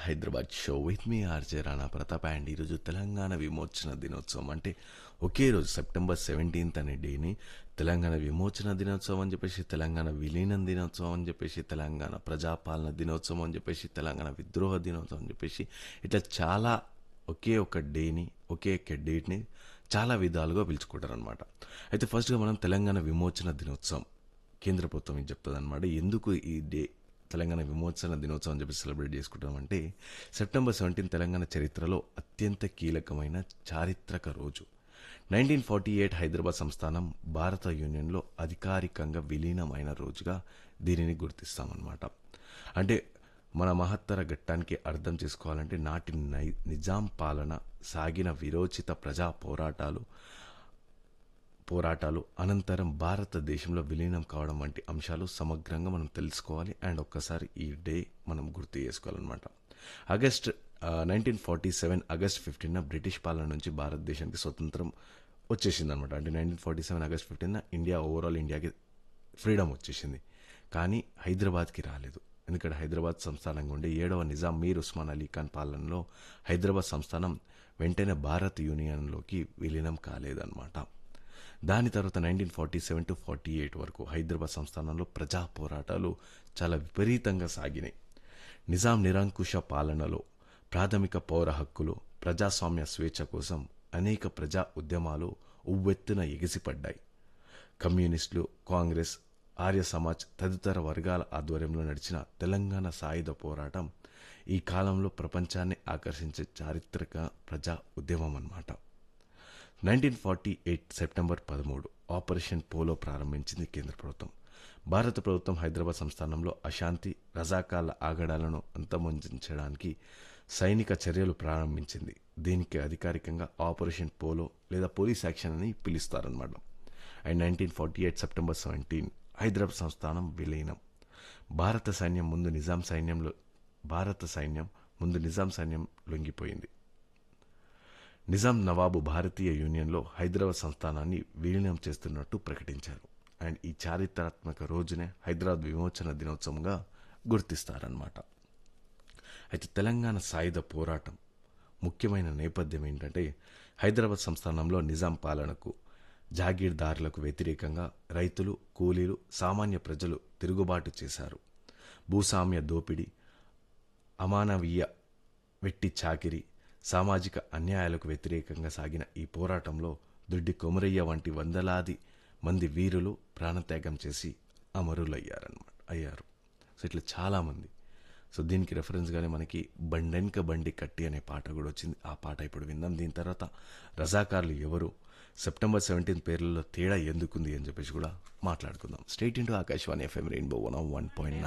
Hyderabad show with మీ RJ Rana Pratap and ఈరోజు తెలంగాణ విమోచన దినోత్సవం అంటే ఒకే రోజు సెప్టెంబర్ సెవెంటీన్త్ అనే డేని తెలంగాణ విమోచన దినోత్సవం అని చెప్పేసి తెలంగాణ విలీనం దినోత్సవం అని చెప్పేసి తెలంగాణ ప్రజాపాలన దినోత్సవం అని చెప్పేసి తెలంగాణ విద్రోహ దినోత్సవం అని చెప్పేసి ఇట్లా చాలా ఒకే ఒక డేని ఒకే ఒక డేట్ని చాలా విధాలుగా పిలుచుకుంటారు అనమాట అయితే ఫస్ట్గా మనం తెలంగాణ విమోచన దినోత్సవం కేంద్ర ప్రభుత్వం ఏం చెప్తుంది అనమాట ఎందుకు ఈ డే తెలంగాణ విమోచన దినోత్సవం అని చెప్పి సెలబ్రేట్ చేసుకుంటామంటే సెప్టెంబర్ సెవెంటీన్ తెలంగాణ చరిత్రలో అత్యంత కీలకమైన చారిత్రక రోజు నైన్టీన్ ఫార్టీ ఎయిట్ హైదరాబాద్ సంస్థానం భారత యూనియన్లో అధికారికంగా విలీనమైన రోజుగా దీనిని గుర్తిస్తామన్నమాట అంటే మన మహత్తర ఘట్టానికి అర్థం చేసుకోవాలంటే నాటి నై నిజాం పాలన సాగిన విరోచిత ప్రజా పోరాటాలు పోరాటాలు అనంతరం భారతదేశంలో విలీనం కావడం వంటి అంశాలు సమగ్రంగా మనం తెలుసుకోవాలి అండ్ ఒక్కసారి ఈ డే మనం గుర్తు చేసుకోవాలన్నమాట August nineteen forty seven August fifteen British పాలన నుంచి భారతదేశానికి స్వతంత్రం వచ్చేసింది అనమాట అంటే నైన్టీన్ ఫార్టీ సెవెన్ ఆగస్ట్ ఫిఫ్టీన్ ఇండియా ఓవరాల్ ఇండియాకి ఫ్రీడమ్ వచ్చేసింది కానీ హైదరాబాద్కి రాలేదు ఎందుకంటే హైదరాబాద్ సంస్థానంగా ఉండే ఏడవ నిజాం మీర్ ఉస్మాన్ అలీ ఖాన్ పాలనలో హైదరాబాద్ సంస్థానం వెంటనే భారత్ యూనియన్లోకి విలీనం కాలేదన్నమాట దాని తర్వాత nineteen forty seven to forty eight వరకు హైదరాబాద్ సంస్థానంలో ప్రజా పోరాటాలు చాలా విపరీతంగా సాగినాయి నిజాం నిరంకుశ పాలనలో ప్రాథమిక పౌర హక్కులు ప్రజాస్వామ్య స్వేచ్ఛ కోసం అనేక ప్రజా ఉద్యమాలు ఉవ్వెత్తున ఎగిసిపడ్డాయి కమ్యూనిస్టులు కాంగ్రెస్ ఆర్య సమాజ్ తదితర వర్గాల ఆధ్వర్యంలో నడిచిన తెలంగాణ సాయుధ పోరాటం ఈ కాలంలో ప్రపంచాన్ని ఆకర్షించే చారిత్రక ప్రజా ఉద్యమం అన్నమాట నైన్టీన్ ఫార్టీ ఎయిట్ సెప్టెంబర్ పదమూడు ఆపరేషన్ పోలో ప్రారంభించింది కేంద్ర ప్రభుత్వం భారత ప్రభుత్వం హైదరాబాద్ సంస్థానంలో అశాంతి రజాకాల ఆగడాలను అంతమొందించడానికి సైనిక చర్యలు ప్రారంభించింది దీనికి అధికారికంగా ఆపరేషన్ పోలో లేదా పోలీస్ యాక్షన్ అని పిలుస్తారన్నమాట and nineteen forty eight September seventeen Hyderabad సంస్థానం విలీనం భారత సైన్యం ముందు నిజాం సైన్యంలో భారత సైన్యం ముందు నిజాం సైన్యం లొంగిపోయింది నిజాం నవాబు భారతీయ యూనియన్లో హైదరాబాద్ సంస్థానాన్ని విలీనం చేస్తున్నట్టు ప్రకటించారు అండ్ ఈ చారిత్రాత్మక రోజునే హైదరాబాద్ విమోచన దినోత్సవంగా గుర్తిస్తారన్నమాట అయితే తెలంగాణ సాయుధ పోరాటం ముఖ్యమైన నేపథ్యం ఏంటంటే హైదరాబాద్ సంస్థానంలో నిజాం పాలనకు జాగీర్దారులకు వ్యతిరేకంగా రైతులు కూలీలు సామాన్య ప్రజలు తిరుగుబాటు చేశారు భూస్వామ్య దోపిడీ అమానవీయ వెట్టి చాకిరి సామాజిక అన్యాయాలకు వ్యతిరేకంగా సాగిన ఈ పోరాటంలో దొడ్డి కొమరయ్య వంటి వందలాది మంది వీరులు ప్రాణత్యాగం చేసి అమరులయ్యారనమాట అయ్యారు సో ఇట్లా చాలామంది సో దీనికి రెఫరెన్స్గానే మనకి బండెన్క బండి కట్టి అనే పాట కూడా వచ్చింది ఆ పాట ఇప్పుడు విందాం దీని తర్వాత రజాకార్లు ఎవరు సెప్టెంబర్ సెవెంటీన్ పేర్లలో తేడా ఎందుకుంది అని చెప్పేసి కూడా మాట్లాడుకుందాం state into Akashvani FM rainbow one one point